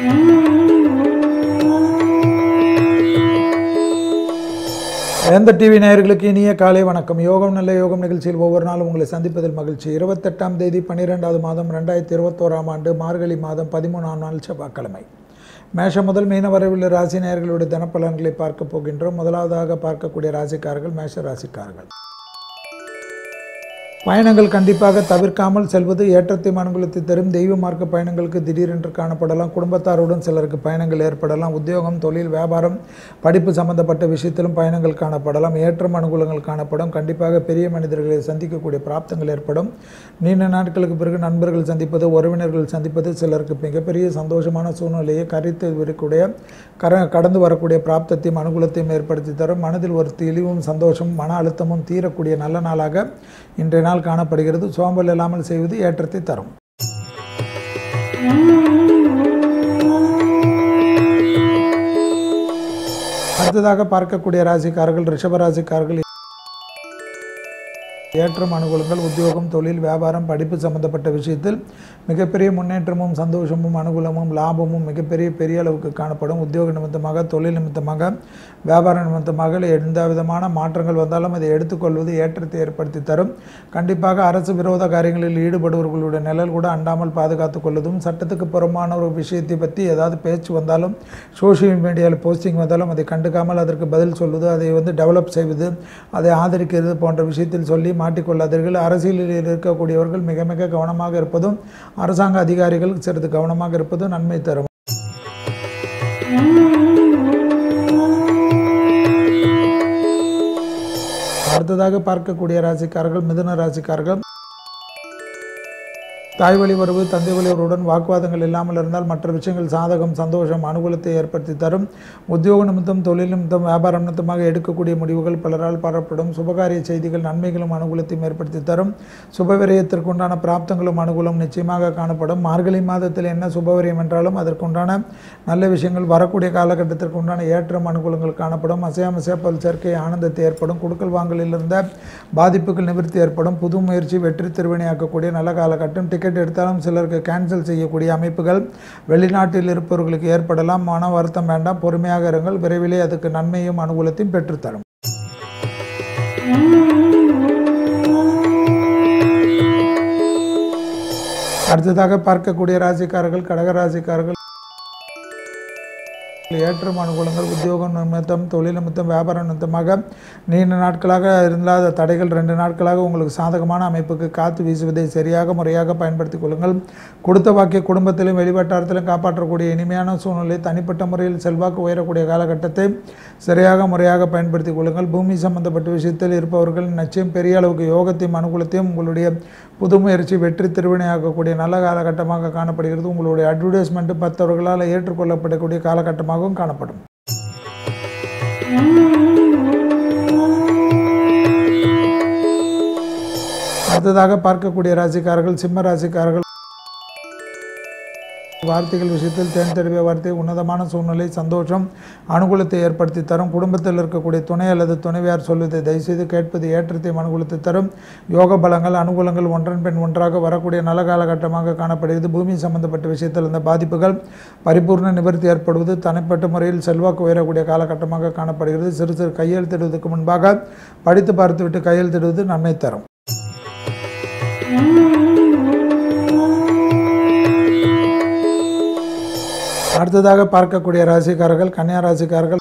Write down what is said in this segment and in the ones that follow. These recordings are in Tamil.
எந்த டிவி நேயர்களுக்கு இனிய காலை வணக்கம் யோகம் நல்ல யோகம் நிகழ்ச்சியில் ஒவ்வொரு நாளும் உங்களை சந்திப்பதில் மகிழ்ச்சி இருபத்தெட்டாம் தேதி பன்னிரெண்டாவது மாதம் ரெண்டாயிரத்தி இருபத்தோராம் ஆண்டு மார்கழி மாதம் பதிமூணாம் நாள் செவ்வாய்க்கிழமை மேஷம் முதல் மீன வரைவுள்ள ராசி நேயர்களுடைய தினப்பலன்களை பார்க்க போகின்றோம் முதலாவதாக பார்க்கக்கூடிய ராசிக்காரர்கள் மேஷ ராசிக்காரர்கள் பயணங்கள் கண்டிப்பாக தவிர்க்காமல் செல்வது ஏற்றத்தை மனங்குலத்தை தரும் தெய்வ மார்க்க பயணங்களுக்கு திடீரென்று காணப்படலாம் குடும்பத்தாருடன் சிலருக்கு பயணங்கள் ஏற்படலாம் உத்தியோகம் தொழில் வியாபாரம் படிப்பு சம்பந்தப்பட்ட விஷயத்திலும் பயணங்கள் காணப்படலாம் ஏற்றம் அனுகூலங்கள் காணப்படும் கண்டிப்பாக பெரிய மனிதர்களை சந்திக்கக்கூடிய பிராப்தங்கள் ஏற்படும் நீண்ட நாட்களுக்கு பிறகு நண்பர்கள் சந்திப்பது உறவினர்கள் சந்திப்பது சிலருக்கு மிகப்பெரிய சந்தோஷமான சூழ்நிலையை கரித்து வரக்கூடிய கர கடந்து வரக்கூடிய பிராப்தத்தையும் அனுகூலத்தையும் ஏற்படுத்தி தரும் மனதில் ஒரு தெளிவும் சந்தோஷமும் மன அழுத்தமும் தீரக்கூடிய நல்ல நாளாக இன்றைய நாள் காணப்படுகிறது சோம்பல் இல்லாமல் செய்வது ஏற்றத்தை தரும் அடுத்ததாக பார்க்கக்கூடிய ராசிக்காரர்கள் ரிஷப ராசிக்காரர்கள் ஏற்றம் அனுகூலங்கள் உத்தியோகம் தொழில் வியாபாரம் படிப்பு சம்பந்தப்பட்ட விஷயத்தில் மிகப்பெரிய முன்னேற்றமும் சந்தோஷமும் அனுகூலமும் லாபமும் மிகப்பெரிய பெரிய அளவுக்கு காணப்படும் உத்தியோக நிமித்தமாக தொழில் நிமித்தமாக வியாபார நிமித்தமாக எந்த விதமான மாற்றங்கள் வந்தாலும் அதை எடுத்துக்கொள்வது ஏற்றத்தை ஏற்படுத்தி தரும் கண்டிப்பாக அரசு விரோத காரியங்களில் ஈடுபடுபவர்களுடைய நிழல் கூட அண்டாமல் பாதுகாத்துக் கொள்வதும் சட்டத்துக்கு புறமான ஒரு விஷயத்தை பற்றி ஏதாவது பேச்சு வந்தாலும் சோஷியல் மீடியாவில் போஸ்டிங் வந்தாலும் அதை கண்டுக்காமல் அதற்கு பதில் சொல்வது அதை வந்து டெவலப் செய்வது அதை ஆதரிக்கிறது போன்ற விஷயத்தில் சொல்லி மாட்டிக்கொள்ளாதீர்கள் அரசியலில் இருக்கக்கூடியவர்கள் மிக மிக கவனமாக இருப்பதும் அரசாங்க அதிகாரிகள் சிறிது கவனமாக இருப்பதும் நன்மை தரும் அடுத்ததாக பார்க்கக்கூடிய ராசிக்காரர்கள் மிதுன ராசிக்காரர்கள் தாய் வழி உறவு தந்தை வழி உறவுடன் வாக்குவாதங்கள் இல்லாமல் இருந்தால் மற்ற விஷயங்கள் சாதகம் சந்தோஷம் அனுகூலத்தை ஏற்படுத்தி தரும் உத்தியோக நிமித்தம் தொழில் நிமித்தம் வியாபார நிமித்தமாக எடுக்கக்கூடிய முடிவுகள் பலரால் பாரப்படும் சுபகாரிய செய்திகள் நன்மைகளும் அனுகூலத்தையும் ஏற்படுத்தி தரும் சுபவிரயத்திற்குண்டான பிராப்தங்களும் அனுகூலம் நிச்சயமாக காணப்படும் மார்கழி மாதத்தில் என்ன சுபவிரயம் என்றாலும் அதற்குண்டான நல்ல விஷயங்கள் வரக்கூடிய காலகட்டத்திற்கு உண்டான ஏற்றம் அனுகூலங்கள் காணப்படும் அசையாமசையா பல் சேர்க்கை ஆனந்தத்தை ஏற்படும் கொடுக்கல் வாங்கலில் இருந்த பாதிப்புகள் நிவர்த்தி ஏற்படும் புது முயற்சி வெற்றி திருவினையாக்கக்கூடிய நல்ல காலகட்டம் டிக்கெட் எடுத்தாலும் சிலருக்கு கேன்சல் செய்யக்கூடிய அமைப்புகள் வெளிநாட்டில் இருப்பவர்களுக்கு ஏற்படலாம் மன வருத்தம் வேண்டாம் பொறுமையாக இருங்கள் விரைவிலே அதுக்கு நன்மையும் அனுகூலத்தையும் பெற்றுத்தரும் அடுத்ததாக பார்க்கக்கூடிய ராசிக்காரர்கள் கடக ராசிக்காரர்கள் ஏற்றம் அனுகூலங்கள் உத்தியோகம் நிமித்தம் தொழில் நிமித்தம் வியாபார நிமித்தமாக நீண்ட நாட்களாக இல்லாத தடைகள் ரெண்டு நாட்களாக உங்களுக்கு சாதகமான அமைப்புக்கு காத்து வீசுவதை சரியாக முறையாக பயன்படுத்திக் கொள்ளுங்கள் கொடுத்த வாக்கிய குடும்பத்திலும் வெளிவட்டாரத்திலும் காப்பாற்றக்கூடிய இனிமையான சூழ்நிலை தனிப்பட்ட முறையில் செல்வாக்கு உயரக்கூடிய காலகட்டத்தை சரியாக முறையாக பயன்படுத்திக் கொள்ளுங்கள் பூமி சம்பந்தப்பட்ட விஷயத்தில் இருப்பவர்கள் நிச்சயம் பெரிய அளவுக்கு யோகத்தையும் அனுகூலத்தையும் உங்களுடைய புது முயற்சி வெற்றி திருவினையாக்கக்கூடிய நல்ல காலகட்டமாக காணப்படுகிறது உங்களுடைய அட்வர்டைஸ்மெண்ட் மற்றவர்களால் ஏற்றுக்கொள்ளப்படக்கூடிய காலகட்டமாகவும் காணப்படும் அடுத்ததாக பார்க்கக்கூடிய ராசிக்காரர்கள் சிம்ம ராசிக்காரர்கள் வார்த்தைகள் விஷயத்தில் தேன் தடவிய வார்த்தை உன்னதமான சூழ்நிலை சந்தோஷம் அனுகூலத்தை ஏற்படுத்தி தரும் குடும்பத்தில் இருக்கக்கூடிய துணை அல்லது துணைவியார் சொல்வதை தயவுசெய்து கேட்பது ஏற்றத்தை அனுகூலத்தை தரும் யோக பலங்கள் அனுகூலங்கள் ஒன்றன் பின் ஒன்றாக வரக்கூடிய நல்ல காலகட்டமாக காணப்படுகிறது பூமி சம்பந்தப்பட்ட விஷயத்தில் இந்த பாதிப்புகள் பரிபூர்ண நிவர்த்தி ஏற்படுவது தனிப்பட்ட முறையில் செல்வாக்கு உயரக்கூடிய காலகட்டமாக காணப்படுகிறது சிறு சிறு கையெழுத்திடுவதற்கு முன்பாக படித்து பார்த்துவிட்டு கையெழுத்திடுவது நன்மை தரும் அடுத்ததாக பார்க்கக்கூடிய ராசிக்காரர்கள் கன்னியா ராசிக்காரர்கள்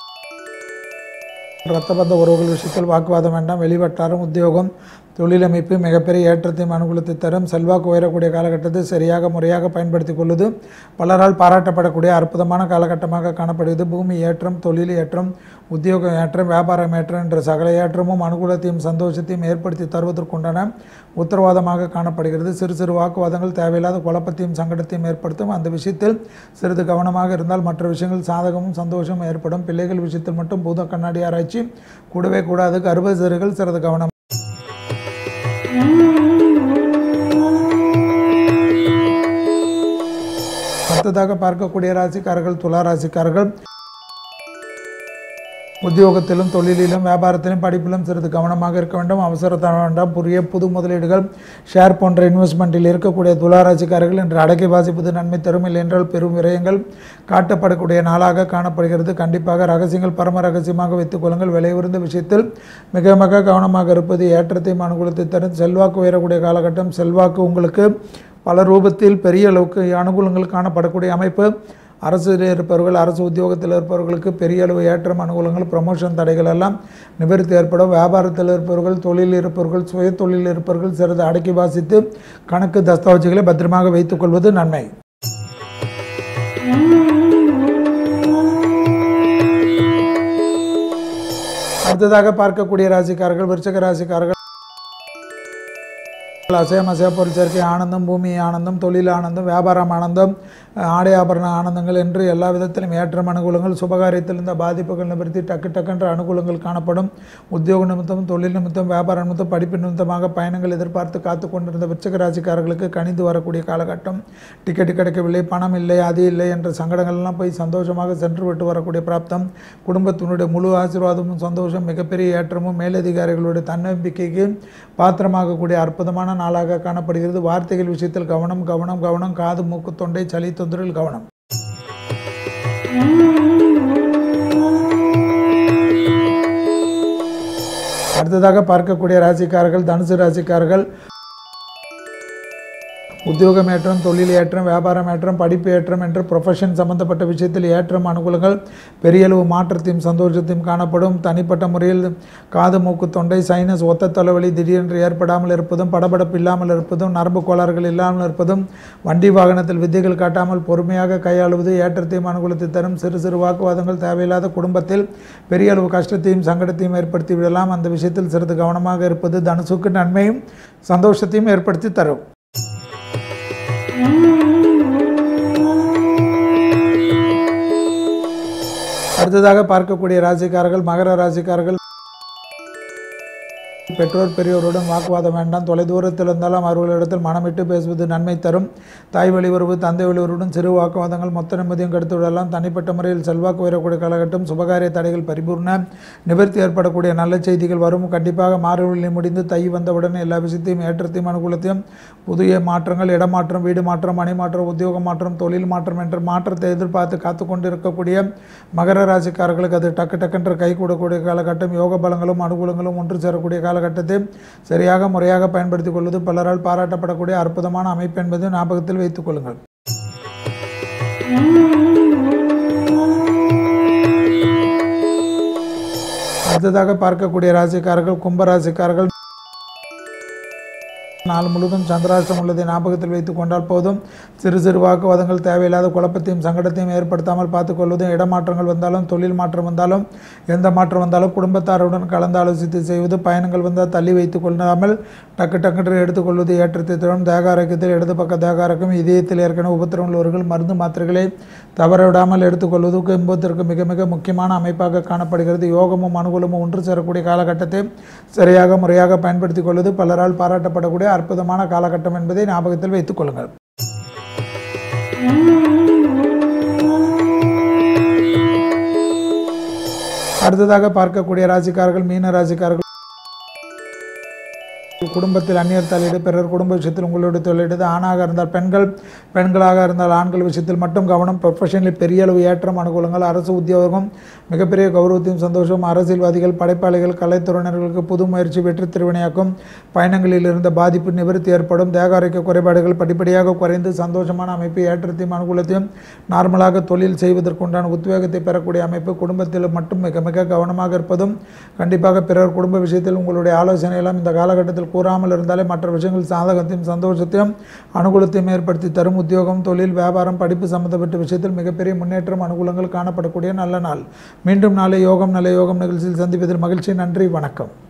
ரத்தபந்த உறவுகள் விஷயத்தில் வாக்குவாதம் வேண்டாம் வெளிவட்டாரம் உத்தியோகம் தொழிலமைப்பு மிகப்பெரிய ஏற்றத்தையும் அனுகூலத்தை தரும் செல்வாக்கு உயரக்கூடிய காலகட்டத்தை சரியாக முறையாக பயன்படுத்திக் கொள்வது பலரால் பாராட்டப்படக்கூடிய அற்புதமான காலகட்டமாக காணப்படுகிறது பூமி ஏற்றம் தொழில் ஏற்றம் உத்தியோக ஏற்றம் வியாபாரம் ஏற்றம் என்ற சகல ஏற்றமும் அனுகூலத்தையும் சந்தோஷத்தையும் ஏற்படுத்தி தருவதற்குண்டான உத்தரவாதமாக காணப்படுகிறது சிறு சிறு வாக்குவாதங்கள் தேவையில்லாத குழப்பத்தையும் சங்கடத்தையும் ஏற்படுத்தும் அந்த விஷயத்தில் சிறிது கவனமாக இருந்தால் மற்ற விஷயங்கள் சாதகமும் சந்தோஷமும் ஏற்படும் பிள்ளைகள் விஷயத்தில் மட்டும் பூத கண்ணாடி ஆராய்ச்சி கூடவே கூடாது கர்ப்பசிறுகள் சிறிது கவனம் அடுத்ததாக பார்க்கக்கூடிய ராசிக்காரர்கள் துலா ராசிக்காரர்கள் உத்தியோகத்திலும் தொழிலிலும் வியாபாரத்திலும் படிப்பிலும் சிறிது கவனமாக இருக்க வேண்டும் அவசரத்தர வேண்டாம் புதிய புது முதலீடுகள் ஷேர் போன்ற இன்வெஸ்ட்மெண்ட்டில் இருக்கக்கூடிய துளாராசிக்காரர்கள் இன்று அடக்கி வாசிப்பது நன்மை தரும் இல்லை என்றால் பெரும் விரயங்கள் காட்டப்படக்கூடிய நாளாக காணப்படுகிறது கண்டிப்பாக ரகசியங்கள் பரம ரகசியமாக வைத்துக் கொள்ளுங்கள் விலை உயர்ந்த விஷயத்தில் மிக மிக கவனமாக இருப்பது ஏற்றத்தையும் அனுகூலத்தை தரும் செல்வாக்கு உயரக்கூடிய காலகட்டம் செல்வாக்கு உங்களுக்கு பல ரூபத்தில் பெரிய அளவுக்கு அனுகூலங்கள் காணப்படக்கூடிய அமைப்பு அரசில் இருப்பவர்கள் அரசு உத்தியோகத்தில் இருப்பவர்களுக்கு பெரிய அளவு ஏற்றம் அனுகூலங்கள் ப்ரமோஷன் தடைகள் எல்லாம் நிவர்த்தி ஏற்படும் வியாபாரத்தில் இருப்பவர்கள் தொழிலில் இருப்பவர்கள் சுய தொழிலில் இருப்பவர்கள் சிறிது அடக்கி வாசித்து கணக்கு தஸ்தாவேஜுகளை பத்திரமாக வைத்துக்கொள்வது நன்மை அடுத்ததாக பார்க்கக்கூடிய ராசிக்காரர்கள் விருச்சக ராசிக்காரர்கள் அசையம் அசைய பொருள் சேர்க்கை ஆனந்தம் பூமி ஆனந்தம் தொழில் ஆனந்தம் வியாபாரம் ஆனந்தம் ஆடை ஆபரண ஆனந்தங்கள் என்று எல்லா விதத்திலும் ஏற்றம் அனுகூலங்கள் சுபகாரியத்தில் இருந்த பாதிப்புகள் நிவர்த்தி டக்கு டக்கென்ற அனுகூலங்கள் காணப்படும் உத்தியோக நிமித்தம் தொழில் நிமித்தம் வியாபார நிமித்தம் படிப்பு நிமித்தமாக பயணங்கள் எதிர்பார்த்து காத்து கொண்டிருந்த விருச்சக ராசிக்காரர்களுக்கு கணிந்து வரக்கூடிய காலகட்டம் டிக்கெட் கிடைக்கவில்லை பணம் இல்லை அது இல்லை என்ற சங்கடங்கள் எல்லாம் போய் சந்தோஷமாக சென்று விட்டு வரக்கூடிய பிராப்தம் குடும்பத்தினுடைய முழு ஆசீர்வாதமும் சந்தோஷம் மிகப்பெரிய ஏற்றமும் மேலதிகாரிகளுடைய தன்னம்பிக்கைக்கு பாத்திரமாகக்கூடிய அற்புதமான நாளாக காணப்படுகிறது வார்த்தைகள் விஷயத்தில் கவனம் கவனம் கவனம் காது மூக்கு தொண்டை சளி தொந்தரில் கவனம் அடுத்ததாக பார்க்கக்கூடிய ராசிக்காரர்கள் தனுசு ராசிக்காரர்கள் உத்தியோகம் ஏற்றம் தொழில் ஏற்றம் வியாபாரம் ஏற்றம் படிப்பு ஏற்றம் என்று ப்ரொஃபஷன் சம்பந்தப்பட்ட விஷயத்தில் ஏற்றம் அனுகூலங்கள் பெரிய அளவு மாற்றத்தையும் சந்தோஷத்தையும் காணப்படும் தனிப்பட்ட முறையில் காது மூக்கு தொண்டை சைனஸ் ஒத்த தலைவலி திடீரென்று ஏற்படாமல் இருப்பதும் படபடப்பு இல்லாமல் இருப்பதும் நரம்பு கோளாறுகள் இல்லாமல் இருப்பதும் வண்டி வாகனத்தில் வித்தைகள் காட்டாமல் பொறுமையாக கையாளுவது ஏற்றத்தையும் அனுகூலத்தை தரும் சிறு சிறு வாக்குவாதங்கள் தேவையில்லாத குடும்பத்தில் பெரிய அளவு கஷ்டத்தையும் சங்கடத்தையும் ஏற்படுத்தி விடலாம் அந்த விஷயத்தில் சிறிது கவனமாக இருப்பது தனுசுக்கு நன்மையும் சந்தோஷத்தையும் ஏற்படுத்தி தரும் அடுத்ததாக பார்க்கக்கூடிய ராசிக்காரர்கள் மகர ராசிக்காரர்கள் பெற்றோர் பெரியோருடன் வாக்குவாதம் வேண்டாம் தொலைதூரத்தில் இருந்தாலும் அவர்களிடத்தில் மனமிட்டு பேசுவது நன்மை தரும் தாய் வழி உறவு தந்தை வழி உறவுடன் சிறு வாக்குவாதங்கள் மொத்த நிம்மதியும் கெடுத்து விடலாம் தனிப்பட்ட முறையில் செல்வாக்கு உயரக்கூடிய காலகட்டம் சுபகாரிய தடைகள் பரிபூர்ண நிவர்த்தி ஏற்படக்கூடிய நல்ல செய்திகள் வரும் கண்டிப்பாக மாறுவழி முடிந்து தை வந்தவுடன் எல்லா விஷயத்தையும் ஏற்றத்தையும் அனுகூலத்தையும் புதிய மாற்றங்கள் இடமாற்றம் வீடு மாற்றம் மனை மாற்றம் உத்தியோக மாற்றம் தொழில் மாற்றம் என்ற மாற்றத்தை எதிர்பார்த்து காத்து கொண்டு இருக்கக்கூடிய மகர ராசிக்காரர்களுக்கு அது டக்கு டக்குன்ற கை கூடக்கூடிய காலகட்டம் யோக பலங்களும் அனுகூலங்களும் ஒன்று சேரக்கூடிய காலகட்டத்தை சரியாக முறையாக பயன்படுத்திக் கொள்வது பலரால் பாராட்டப்படக்கூடிய அற்புதமான அமைப்பு என்பதை ஞாபகத்தில் வைத்துக் கொள்ளுங்கள் அடுத்ததாக பார்க்கக்கூடிய ராசிக்காரர்கள் கும்ப ராசிக்காரர்கள் நாள் முழுவதும் சந்திராஷ்டம் உள்ளதை ஞாபகத்தில் வைத்துக் கொண்டால் போதும் சிறு சிறு வாக்குவாதங்கள் தேவையில்லாத குழப்பத்தையும் சங்கடத்தையும் ஏற்படுத்தாமல் பார்த்துக்கொள்வதும் இடமாற்றங்கள் வந்தாலும் தொழில் மாற்றம் வந்தாலும் எந்த மாற்றம் வந்தாலும் குடும்பத்தாருடன் கலந்து ஆலோசித்து செய்வது பயணங்கள் வந்தால் தள்ளி வைத்துக் கொள்ளாமல் டக்கு டக்குன்று எடுத்துக்கொள்வது ஏற்றத்தை தரும் தேக ஆரோக்கியத்தில் இடது பக்க தேக ஆரோக்கியம் இதயத்தில் ஏற்கனவே உபத்திரம் உள்ளவர்கள் மருந்து மாத்திரைகளை தவறவிடாமல் எடுத்துக்கொள்வது கும்பத்திற்கு மிக மிக முக்கியமான அமைப்பாக காணப்படுகிறது யோகமும் அனுகூலமும் ஒன்று சேரக்கூடிய காலகட்டத்தை சரியாக முறையாக பயன்படுத்திக் கொள்வது பலரால் பாராட்டப்படக்கூடிய அற்புதமான காலகட்டம் என்பதை ஞாபகத்தில் வைத்துக் கொள்ளுங்கள் அடுத்ததாக பார்க்கக்கூடிய ராசிக்காரர்கள் மீன ராசிக்காரர்கள் குடும்பத்தில் அந்நியர் தலையீடு பிறர் குடும்ப விஷயத்தில் உங்களுடைய தலையீடு ஆணாக இருந்தால் பெண்கள் பெண்களாக இருந்தால் ஆண்கள் விஷயத்தில் மட்டும் கவனம் ப்ரொஃபஷனில் பெரிய அளவு ஏற்றம் அனுகூலங்கள் அரசு உத்தியோகம் மிகப்பெரிய கௌரவத்தையும் சந்தோஷம் அரசியல்வாதிகள் படைப்பாளிகள் கலைத்துறையினர்களுக்கு புது முயற்சி வெற்றி திருவினையாக்கும் பயணங்களில் இருந்த பாதிப்பு நிவர்த்தி ஏற்படும் தேக ஆரோக்கிய குறைபாடுகள் படிப்படியாக குறைந்து சந்தோஷமான அமைப்பு ஏற்றத்தையும் அனுகூலத்தையும் நார்மலாக தொழில் செய்வதற்குண்டான உத்வேகத்தை பெறக்கூடிய அமைப்பு குடும்பத்தில் மட்டும் மிக மிக கவனமாக இருப்பதும் கண்டிப்பாக பிறர் குடும்ப விஷயத்தில் உங்களுடைய ஆலோசனை எல்லாம் இந்த காலகட்டத்தில் கூறாமல் இருந்தாலே மற்ற விஷயங்கள் சாதகத்தையும் சந்தோஷத்தையும் அனுகூலத்தையும் ஏற்படுத்தி தரும் உத்தியோகம் தொழில் வியாபாரம் படிப்பு சம்பந்தப்பட்ட விஷயத்தில் மிகப்பெரிய முன்னேற்றம் அனுகூலங்கள் காணப்படக்கூடிய நல்ல நாள் மீண்டும் நாளை யோகம் நல்ல யோகம் நிகழ்ச்சியில் சந்திப்பதில் மகிழ்ச்சி நன்றி வணக்கம்